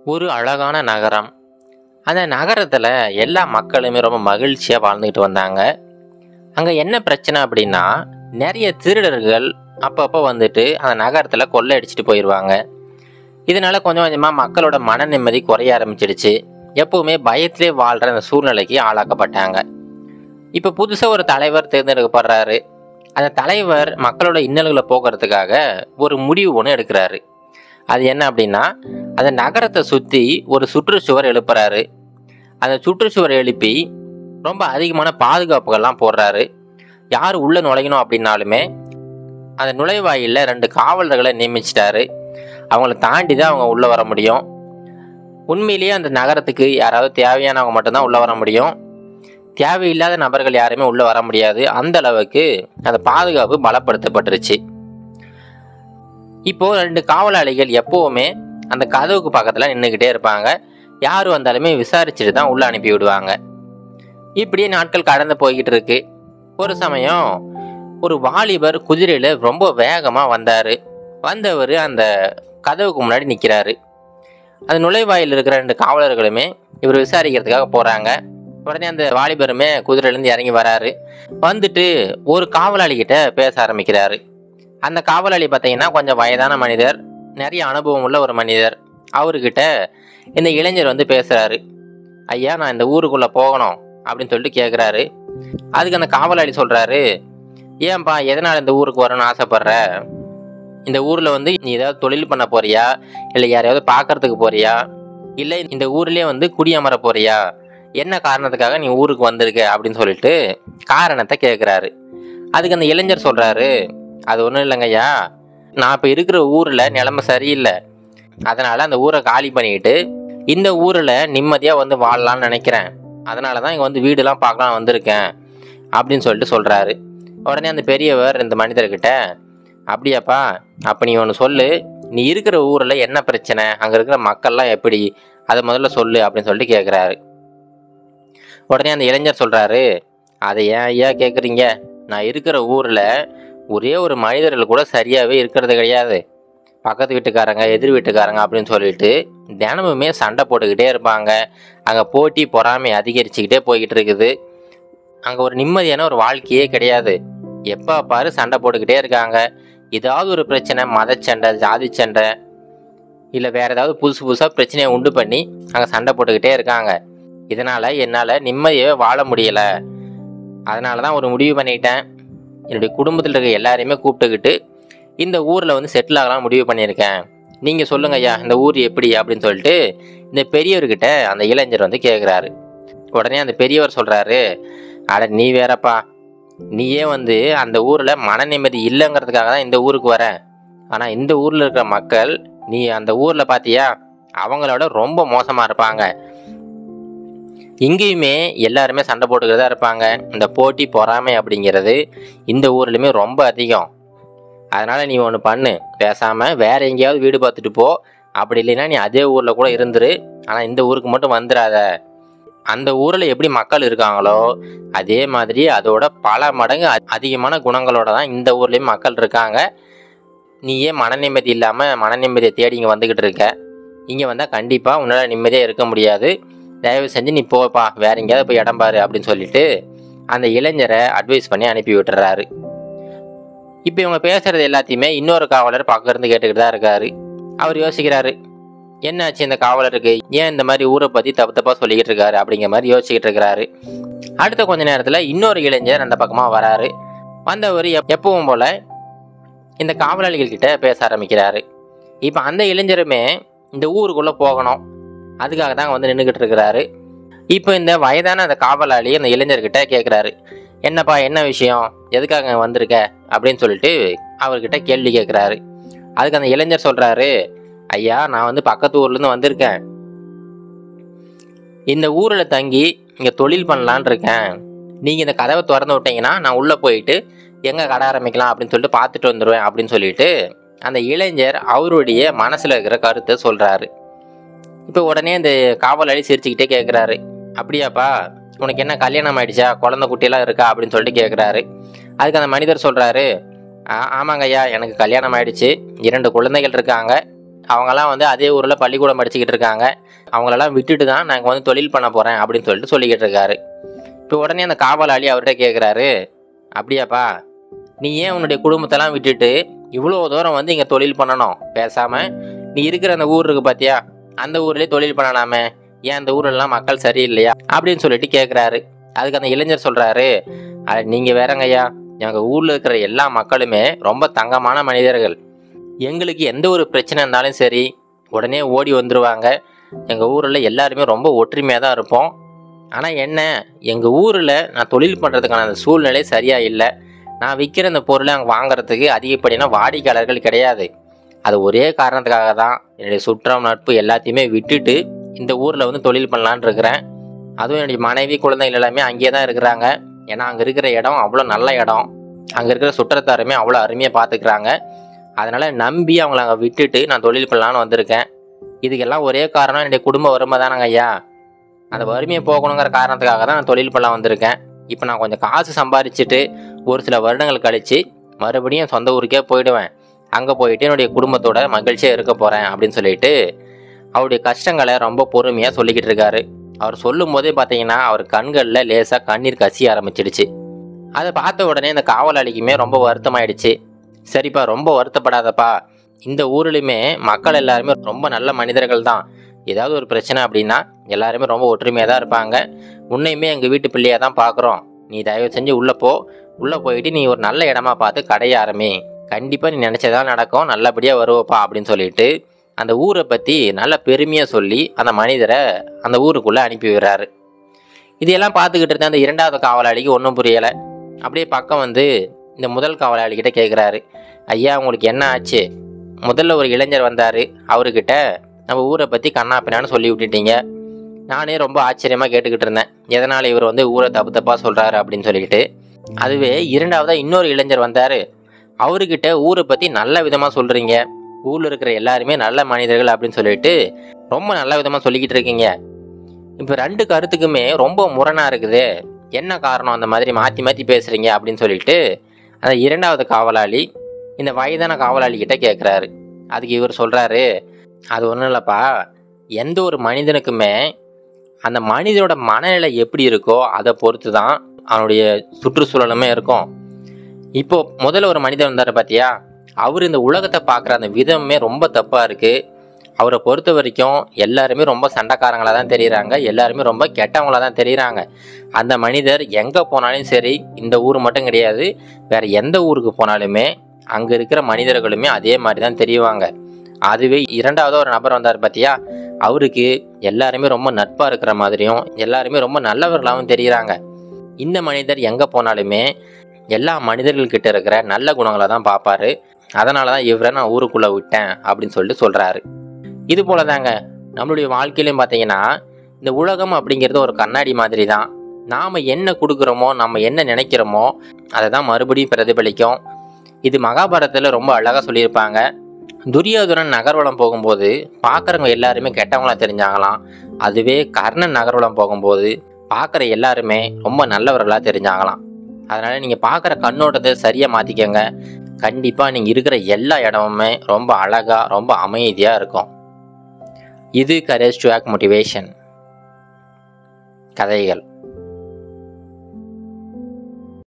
ஒரு அழகான நகரம் அந்த நகரத்தில் எல்லா மக்களுமே ரொம்ப மகிழ்ச்சியாக வாழ்ந்துக்கிட்டு வந்தாங்க அங்கே என்ன பிரச்சனை அப்படின்னா நிறைய திருடர்கள் அப்பப்போ வந்துட்டு அந்த நகரத்தில் கொள்ளையடிச்சிட்டு போயிடுவாங்க இதனால கொஞ்சம் கொஞ்சமாக மக்களோட மன நிம்மதி குறைய ஆரம்பிச்சிடுச்சு எப்பவுமே பயத்திலே வாழ்கிற அந்த சூழ்நிலைக்கு ஆளாக்கப்பட்டாங்க இப்போ புதுசாக ஒரு தலைவர் தேர்ந்தெடுக்கப்படுறாரு அந்த தலைவர் மக்களோட இன்னல்களை போக்குறதுக்காக ஒரு முடிவு ஒன்று எடுக்கிறாரு அது என்ன அப்படின்னா அந்த நகரத்தை சுற்றி ஒரு சுற்றுச்சுவர் எழுப்புறாரு அந்த சுற்றுச்சுவர் எழுப்பி ரொம்ப அதிகமான பாதுகாப்புகள்லாம் போடுறாரு யார் உள்ளே நுழையணும் அப்படின்னாலுமே அந்த நுழைவாயிலில் ரெண்டு காவலர்களை நியமிச்சிட்டாரு அவங்கள தாண்டி தான் அவங்க உள்ளே வர முடியும் உண்மையிலேயே அந்த நகரத்துக்கு யாராவது தேவையானவங்க மட்டும்தான் உள்ளே வர முடியும் தேவையில்லாத நபர்கள் யாருமே உள்ளே வர முடியாது அந்த அளவுக்கு அந்த பாதுகாப்பு பலப்படுத்தப்பட்டுருச்சு இப்போ ரெண்டு காவலாளிகள் எப்பவுமே அந்த கதவுக்கு பக்கத்தில் நின்றுக்கிட்டே இருப்பாங்க யார் வந்தாலுமே விசாரிச்சுட்டு தான் உள்ளே அனுப்பி விடுவாங்க இப்படியே நாட்கள் கடந்து போய்கிட்டு இருக்கு ஒரு சமயம் ஒரு வாலிபர் குதிரையில் ரொம்ப வேகமாக வந்தார் வந்தவர் அந்த கதவுக்கு முன்னாடி நிற்கிறாரு அந்த நுழைவாயில் இருக்கிற ரெண்டு காவலர்களுமே இவர் விசாரிக்கிறதுக்காக போகிறாங்க உடனே அந்த வாலிபருமே குதிரையிலேருந்து இறங்கி வராரு வந்துட்டு ஒரு காவலாளி கிட்ட பேச ஆரம்பிக்கிறாரு அந்த காவலாளி பார்த்தீங்கன்னா கொஞ்சம் வயதான மனிதர் நிறைய அனுபவம் உள்ள ஒரு மனிதர் அவர்கிட்ட இந்த இளைஞர் வந்து பேசுகிறாரு ஐயா நான் இந்த ஊருக்குள்ளே போகணும் அப்படின்னு சொல்லிட்டு கேட்குறாரு அதுக்கு அந்த காவலாளி சொல்கிறாரு ஏன்பா எதனால் இந்த ஊருக்கு வரணும்னு ஆசைப்படுற இந்த ஊரில் வந்து நீ ஏதாவது தொழில் பண்ண போறியா இல்லை யாரையாவது பார்க்கறதுக்கு போறியா இல்லை இந்த ஊர்லேயே வந்து குடியமர போறியா என்ன காரணத்துக்காக நீ ஊருக்கு வந்திருக்க அப்படின்னு சொல்லிட்டு காரணத்தை கேட்குறாரு அதுக்கு அந்த இளைஞர் சொல்கிறாரு அது ஒன்றும் இல்லைங்கய்யா நான் இப்போ இருக்கிற ஊரில் நிலமை சரியில்லை அதனால் அந்த ஊரை காலி பண்ணிக்கிட்டு இந்த ஊரில் நிம்மதியாக வந்து வாழலாம்னு நினைக்கிறேன் அதனால தான் இங்கே வந்து வீடுலாம் பார்க்கலாம் வந்திருக்கேன் அப்படின்னு சொல்லிட்டு சொல்கிறாரு உடனே அந்த பெரியவர் இந்த மனிதர்கிட்ட அப்படியாப்பா அப்போ நீ ஒன்று சொல்லு நீ இருக்கிற ஊரில் என்ன பிரச்சனை அங்கே இருக்கிற மக்கள்லாம் எப்படி அதை முதல்ல சொல்லு அப்படின்னு சொல்லிட்டு கேட்குறாரு உடனே அந்த இளைஞர் சொல்கிறாரு அதை ஏன் ஐயா கேட்குறீங்க நான் இருக்கிற ஊரில் ஒரே ஒரு மனிதர்கள் கூட சரியாகவே இருக்கிறது கிடையாது பக்கத்து வீட்டுக்காரங்க எதிர் வீட்டுக்காரங்க அப்படின்னு சொல்லிட்டு தினமுமே சண்டை போட்டுக்கிட்டே இருப்பாங்க அங்கே போட்டி பொறாமை அதிகரிச்சுக்கிட்டே போய்கிட்டு இருக்குது அங்கே ஒரு நிம்மதியான ஒரு வாழ்க்கையே கிடையாது எப்போ பாரு சண்டை போட்டுக்கிட்டே இருக்காங்க ஏதாவது ஒரு பிரச்சனை மதச்சண்டை ஜாதி சண்டை இல்லை வேற ஏதாவது புதுசு புதுசாக பிரச்சனையை உண்டு பண்ணி அங்கே சண்டை போட்டுக்கிட்டே இருக்காங்க இதனால் என்னால் நிம்மதியாகவே வாழ முடியலை அதனால தான் ஒரு முடிவு பண்ணிட்டேன் என்னுடைய குடும்பத்தில் இருக்க எல்லாரையுமே கூப்பிட்டுக்கிட்டு இந்த ஊரில் வந்து செட்டில் ஆகலாம் முடிவு பண்ணியிருக்கேன் நீங்கள் சொல்லுங்க ஐயா இந்த ஊர் எப்படி அப்படின்னு சொல்லிட்டு இந்த பெரியவர்கிட்ட அந்த இளைஞர் வந்து கேட்குறாரு உடனே அந்த பெரியவர் சொல்கிறாரு அட நீ வேறப்பா நீயே வந்து அந்த ஊரில் மன நிம்மதி இல்லைங்கிறதுக்காக தான் இந்த ஊருக்கு வர ஆனால் இந்த ஊரில் இருக்கிற மக்கள் நீ அந்த ஊரில் பார்த்தியா அவங்களோட ரொம்ப மோசமாக இருப்பாங்க இங்கேயுமே எல்லாருமே சண்டை போட்டுக்கிட்டு தான் இருப்பாங்க இந்த போட்டி பொறாமை அப்படிங்கிறது இந்த ஊர்லேயுமே ரொம்ப அதிகம் அதனால் நீ ஒன்று பண்ணு பேசாமல் வேற எங்கேயாவது வீடு பார்த்துட்டு போ அப்படி இல்லைன்னா நீ அதே ஊரில் கூட இருந்துரு ஆனால் இந்த ஊருக்கு மட்டும் வந்துடாத அந்த ஊரில் எப்படி மக்கள் இருக்காங்களோ அதே மாதிரி அதோட பல மடங்கு அ- அதிகமான குணங்களோட தான் இந்த ஊர்லேயும் மக்கள் இருக்காங்க நீயே மன நிம்மதி இல்லாமல் மன நிம்மதியை தேடி இங்கே வந்துக்கிட்டு இருக்க இங்கே வந்தால் கண்டிப்பாக உன்னால் நிம்மதியாக இருக்க முடியாது தயவு செஞ்சு நீ போப்பா வேற எங்கேயாவது போய் இடம் பாரு அப்படின்னு சொல்லிட்டு அந்த இளைஞரை அட்வைஸ் பண்ணி அனுப்பி விட்டுறாரு இப்போ இவங்க பேசுறது எல்லாத்தையுமே இன்னொரு காவலர் பக்கம் இருந்து கேட்டுக்கிட்டு தான் இருக்காரு அவர் யோசிக்கிறாரு என்னாச்சு இந்த காவலருக்கு ஏன் இந்த மாதிரி ஊரை பற்றி தப்பு தப்பாக சொல்லிக்கிட்டு இருக்காரு அப்படிங்கிற மாதிரி யோசிச்சுக்கிட்டு இருக்கிறாரு அடுத்த கொஞ்ச நேரத்தில் இன்னொரு இளைஞர் அந்த பக்கமாக வராரு வந்தவர் எப் எப்பவும் போல இந்த காவலாளிகள் கிட்ட பேச ஆரம்பிக்கிறாரு இப்போ அந்த இளைஞருமே இந்த ஊருக்குள்ளே போகணும் அதுக்காக தான் வந்து நின்றுக்கிட்டு இருக்கிறாரு இப்போ இந்த வயதான அந்த காவலாளி அந்த இளைஞர்கிட்ட கேட்குறாரு என்னப்பா என்ன விஷயம் எதுக்காக இங்க வந்திருக்க அப்படின்னு சொல்லிட்டு அவர்கிட்ட கேள்வி கேட்குறாரு அதுக்கு அந்த இளைஞர் சொல்கிறாரு ஐயா நான் வந்து பக்கத்து ஊர்லேருந்து வந்திருக்கேன் இந்த ஊரில் தங்கி இங்கே தொழில் பண்ணலான்னு இருக்கேன் நீங்கள் இந்த கதவை திறந்து விட்டீங்கன்னா நான் உள்ளே போயிட்டு எங்கே கடை ஆரம்பிக்கலாம் அப்படின்னு சொல்லிட்டு பார்த்துட்டு வந்துடுவேன் அப்படின்னு சொல்லிட்டு அந்த இளைஞர் அவருடைய மனசில் இருக்கிற கருத்தை சொல்கிறாரு இப்போ உடனே இந்த காவலாளி சிரிச்சுக்கிட்டே கேட்குறாரு அப்படியாப்பா உனக்கு என்ன கல்யாணம் ஆயிடுச்சா குழந்தை குட்டியெல்லாம் இருக்கா அப்படின்னு சொல்லிட்டு கேட்குறாரு அதுக்கு அந்த மனிதர் சொல்கிறாரு ஆமாங்க ஐயா எனக்கு கல்யாணம் ஆயிடுச்சு இரண்டு குழந்தைகள் இருக்காங்க அவங்கெல்லாம் வந்து அதே ஊரில் பள்ளிக்கூடம் படிச்சுக்கிட்டு இருக்காங்க அவங்களெல்லாம் விட்டுட்டு தான் நாங்கள் வந்து தொழில் பண்ண போகிறேன் அப்படின்னு சொல்லிட்டு சொல்லிக்கிட்டு இருக்காரு இப்போ உடனே அந்த காவலாளி அவர்கிட்ட கேட்குறாரு அப்படியாப்பா நீ ஏன் உன்னுடைய குடும்பத்தெல்லாம் விட்டுட்டு இவ்வளோ தூரம் வந்து இங்கே தொழில் பண்ணணும் பேசாமல் நீ இருக்கிற அந்த ஊர் இருக்கு பார்த்தியா அந்த ஊர்லேயே தொழில் பண்ணலாமே ஏன் அந்த ஊரெல்லாம் மக்கள் சரியில்லையா அப்படின்னு சொல்லிட்டு கேட்குறாரு அதுக்கு அந்த இளைஞர் சொல்கிறாரு நீங்கள் வேறங்கய்யா எங்கள் ஊரில் இருக்கிற எல்லா மக்களுமே ரொம்ப தங்கமான மனிதர்கள் எங்களுக்கு எந்த ஒரு பிரச்சனை இருந்தாலும் சரி உடனே ஓடி வந்துடுவாங்க எங்கள் ஊரில் எல்லாருமே ரொம்ப ஒற்றுமையாக தான் இருப்போம் ஆனால் என்ன எங்கள் ஊரில் நான் தொழில் பண்ணுறதுக்கான அந்த சூழ்நிலை சரியாக இல்லை நான் விற்கிற அந்த பொருளை அங்கே வாங்குறதுக்கு அதிகப்படியான வாடிக்கையாளர்கள் கிடையாது அது ஒரே காரணத்துக்காக தான் என்னுடைய சுற்றம் நட்பு எல்லாத்தையுமே விட்டுட்டு இந்த ஊரில் வந்து தொழில் பண்ணலான்னு இருக்கிறேன் அதுவும் என்னுடைய மனைவி குழந்தைகள் எல்லாமே அங்கேயே தான் இருக்கிறாங்க ஏன்னா அங்கே இருக்கிற இடம் அவ்வளோ நல்ல இடம் அங்கே இருக்கிற சுற்றத்தாருமே அவ்வளோ அருமையாக பார்த்துக்கிறாங்க அதனால் நம்பி அவங்கள அங்கே விட்டுட்டு நான் தொழில் பண்ணலான்னு வந்திருக்கேன் இதுக்கெல்லாம் ஒரே காரணம் என்னுடைய குடும்ப வறுமை தானங்க ஐயா அந்த வறுமையை போகணுங்கிற காரணத்துக்காக தான் நான் தொழில் பண்ணலாம் வந்திருக்கேன் இப்போ நான் கொஞ்சம் காசு சம்பாரிச்சிட்டு ஒரு சில வருடங்கள் கழித்து மறுபடியும் சொந்த ஊருக்கே போயிடுவேன் அங்கே போயிட்டு என்னுடைய குடும்பத்தோட மகிழ்ச்சியாக இருக்க போகிறேன் அப்படின்னு சொல்லிட்டு அவருடைய கஷ்டங்களை ரொம்ப பொறுமையாக சொல்லிக்கிட்டு இருக்காரு அவர் சொல்லும் போதே பார்த்தீங்கன்னா அவர் கண்களில் லேசாக கண்ணீர் கசிய ஆரம்பிச்சிடுச்சு அதை பார்த்த உடனே இந்த காவலாளிக்குமே ரொம்ப வருத்தமாயிடுச்சு சரிப்பா ரொம்ப வருத்தப்படாதப்பா இந்த ஊர்லையுமே மக்கள் எல்லாருமே ரொம்ப நல்ல மனிதர்கள் தான் ஏதாவது ஒரு பிரச்சனை அப்படின்னா எல்லாருமே ரொம்ப ஒற்றுமையாக தான் இருப்பாங்க உன்னையுமே எங்கள் வீட்டு பிள்ளையாக தான் பார்க்குறோம் நீ தயவு செஞ்சு உள்ளே போ உள்ளே போயிட்டு நீ ஒரு நல்ல இடமா பார்த்து கடைய ஆரம்பி கண்டிப்பாக நீ நினச்சதான் நடக்கும் நல்லபடியாக வருவப்பா அப்படின்னு சொல்லிட்டு அந்த ஊரை பற்றி நல்ல பெருமையாக சொல்லி அந்த மனிதரை அந்த ஊருக்குள்ளே அனுப்பி விடுறாரு இதையெல்லாம் பார்த்துக்கிட்டு இருந்த அந்த இரண்டாவது காவலாளிக்கு ஒன்றும் புரியலை அப்படியே பக்கம் வந்து இந்த முதல் காவலாளிகிட்ட கேட்குறாரு ஐயா உங்களுக்கு என்ன ஆச்சு முதல்ல ஒரு இளைஞர் வந்தார் அவர்கிட்ட நம்ம ஊரை பற்றி கண்ணா பின்னான்னு சொல்லி விட்டுட்டீங்க நானே ரொம்ப ஆச்சரியமாக கேட்டுக்கிட்டு இருந்தேன் எதனால் இவர் வந்து ஊரை தப்பு தப்பாக சொல்கிறாரு அப்படின்னு சொல்லிட்டு அதுவே இரண்டாவதாக இன்னொரு இளைஞர் வந்தார் அவர்கிட்ட ஊரை பற்றி நல்ல விதமாக சொல்கிறீங்க ஊரில் இருக்கிற எல்லாருமே நல்ல மனிதர்கள் அப்படின்னு சொல்லிட்டு ரொம்ப நல்ல விதமாக சொல்லிக்கிட்டு இருக்கீங்க இப்போ ரெண்டு கருத்துக்குமே ரொம்ப முரணாக இருக்குது என்ன காரணம் அந்த மாதிரி மாற்றி மாற்றி பேசுகிறீங்க அப்படின்னு சொல்லிட்டு அந்த இரண்டாவது காவலாளி இந்த வயதான காவலாளி கிட்ட கேட்குறாரு அதுக்கு இவர் சொல்கிறாரு அது ஒன்றும் இல்லைப்பா எந்த ஒரு மனிதனுக்குமே அந்த மனிதனோட மனநிலை எப்படி இருக்கோ அதை பொறுத்து தான் அவனுடைய சுற்றுச்சூழலுமே இருக்கும் இப்போ முதல்ல ஒரு மனிதன் வந்தார் பார்த்தியா அவர் இந்த உலகத்தை பார்க்குற அந்த விதமே ரொம்ப தப்பாக இருக்குது அவரை பொறுத்த வரைக்கும் எல்லாருமே ரொம்ப சண்டைக்காரங்களாக தான் தெரியுறாங்க எல்லாருமே ரொம்ப கெட்டவங்களாக தான் தெரியுறாங்க அந்த மனிதர் எங்கே போனாலும் சரி இந்த ஊர் மட்டும் கிடையாது வேறு எந்த ஊருக்கு போனாலுமே அங்கே இருக்கிற மனிதர்களுமே அதே மாதிரி தான் தெரியுவாங்க அதுவே இரண்டாவது ஒரு நபர் வந்தார் பார்த்தியா அவருக்கு எல்லாருமே ரொம்ப நட்பாக இருக்கிற மாதிரியும் எல்லாருமே ரொம்ப நல்லவர்களாகவும் தெரியுறாங்க இந்த மனிதர் எங்கே போனாலுமே எல்லா மனிதர்கள்கிட்ட இருக்கிற நல்ல குணங்களை தான் பார்ப்பாரு அதனால தான் இவரை நான் ஊருக்குள்ளே விட்டேன் அப்படின்னு சொல்லிட்டு சொல்கிறாரு இது போல தாங்க நம்மளுடைய வாழ்க்கையிலையும் பார்த்தீங்கன்னா இந்த உலகம் அப்படிங்கிறது ஒரு கண்ணாடி மாதிரி தான் நாம் என்ன கொடுக்குறோமோ நம்ம என்ன நினைக்கிறோமோ அதை தான் மறுபடியும் பிரதிபலிக்கும் இது மகாபாரதத்தில் ரொம்ப அழகாக சொல்லியிருப்பாங்க துரியோதனன் நகர்வலம் போகும்போது பார்க்குறவங்க எல்லாருமே கெட்டவங்களா தெரிஞ்சாங்களாம் அதுவே கர்ணன் நகர்வலம் போகும்போது பார்க்குற எல்லாருமே ரொம்ப நல்லவர்களாக தெரிஞ்சாங்களாம் அதனால் நீங்கள் பார்க்குற கண்ணோட்டத்தை சரியாக மாற்றிக்கங்க கண்டிப்பாக நீங்கள் இருக்கிற எல்லா இடமுமே ரொம்ப அழகாக ரொம்ப அமைதியாக இருக்கும் இது கரேஜ் டு ஆக் மோட்டிவேஷன் கதைகள்